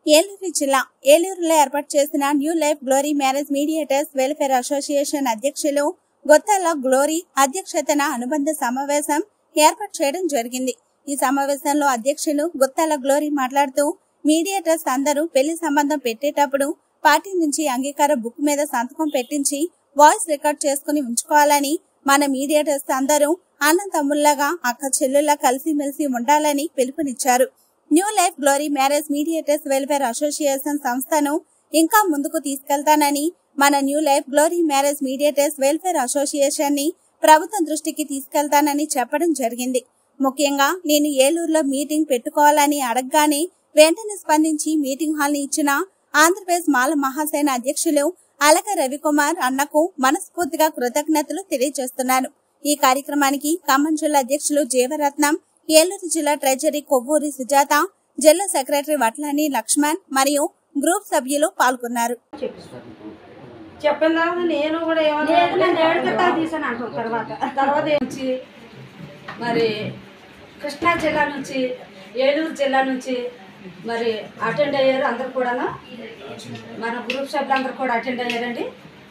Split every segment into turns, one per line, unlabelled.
ఏలూరు జిల్లా ఏలూరులో ఏర్పాటు చేసిన New Life Glory Marriage Mediators Welfare Association అధ్యక్షులు గొత్తాల గ్లోరీ అధ్యక్షతన అనుబంధ సమావేశం ఏర్పాటు చేయడం జరిగింది ఈ సమావేశంలో అధ్యక్షులు గుత్తాల గ్లోరీ మాట్లాడుతూ మీడియేటర్స్ అందరూ పెళ్లి సంబంధం పెట్టేటప్పుడు పార్టీ నుంచి అంగీకార బుక్ మీద సంతకం పెట్టించి వాయిస్ రికార్డ్ చేసుకుని ఉంచుకోవాలని మన మీడియేటర్స్ అందరూ అన్నం తమ్ముళ్లగా అక్క చెల్లుల్లా కలిసిమెలిసి ఉండాలని పిలుపునిచ్చారు New Life Glory Marriage Mediators Welfare Association సంస్థను ఇంకా ముందుకు తీసుకెళ్తానని మన New Life Glory Marriage Mediators Welfare Association ని ప్రభుత్వం దృష్టికి తీసుకెళ్తానని చెప్పడం జరిగింది ముఖ్యంగా నేను ఏలూరులో మీటింగ్ పెట్టుకోవాలని అడగగానే వెంటనే స్పందించి మీటింగ్ హాల్ ని ఇచ్చిన ఆంధ్రప్రదేశ్ మాల మహాసేన అధ్యక్షులు అలక రవికుమార్ అన్నకు మనస్ఫూర్తిగా కృతజ్ఞతలు తెలియజేస్తున్నాను ఈ కార్యక్రమానికి ఖమ్మం జిల్లా అధ్యక్షులు జీవరత్నం ఏలూరు జిల్లా ట్రెజరీ కొవ్వూరి సుజాత జిల్లా సెక్రటరీ వట్లాని లక్ష్మణ్ మరియు గ్రూప్ సభ్యులు పాల్గొన్నారు
చెప్పిన తర్వాత నేను కూడా
లేదు నేను ఏడు
ఏమన్నా
కట్టాలు తీసాను అంటాం తర్వాత
తర్వాత నుంచి మరి కృష్ణా జిల్లా నుంచి ఏలూరు జిల్లా నుంచి మరి అటెండ్ అయ్యారు అందరు కూడాను మన గ్రూప్ సభ్యులు అందరు కూడా అటెండ్ అయ్యారండి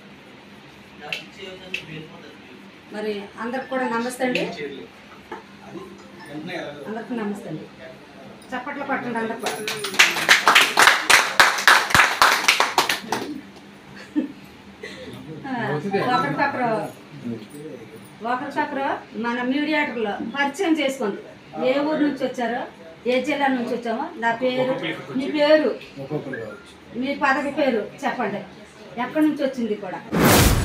మరి అందరికి కూడా నమస్తే అండి అందరికి నమస్తే అండి చప్పట్లు పట్టండి అందరు కూడా ఒకరి పేపర్ ఒకరి పేపర్ మన మీడియేటర్లో పరిచయం చేసుకోండి ఏ ఊరు నుంచి వచ్చారో ఏ జిల్లా నుంచి వచ్చామో నా పేరు మీ పేరు మీ పదవి పేరు చెప్పండి ఎక్కడి నుంచి వచ్చింది కూడా